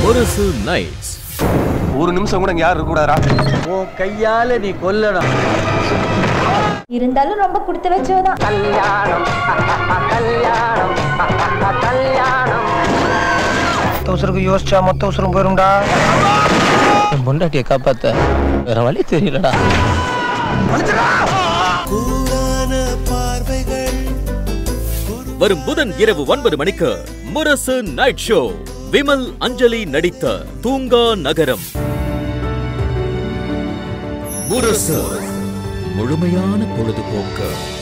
முரசு nights ஒரு நிமிஷம் கூட இங்க யாரும் இருக்கக்கூடாதா உன் கையால நீ கொல்லணும் இருந்தாலும் ரொம்ப கொடுத்து வச்சவதான் மொத்த உசுருக்கு யோசிச்சா மொத்த உசுரும் போயிரும்டா என் பொண்டாட்டியை காப்பாத்த வேற வழி தெரியலடா வரும் புதன் இரவு ஒன்பது மணிக்கு முரசு நைட் ஷோ விமல் அஞ்சலி நடித்த தூங்கா நகரம் முரசு முழுமையான பொழுதுபோக்கு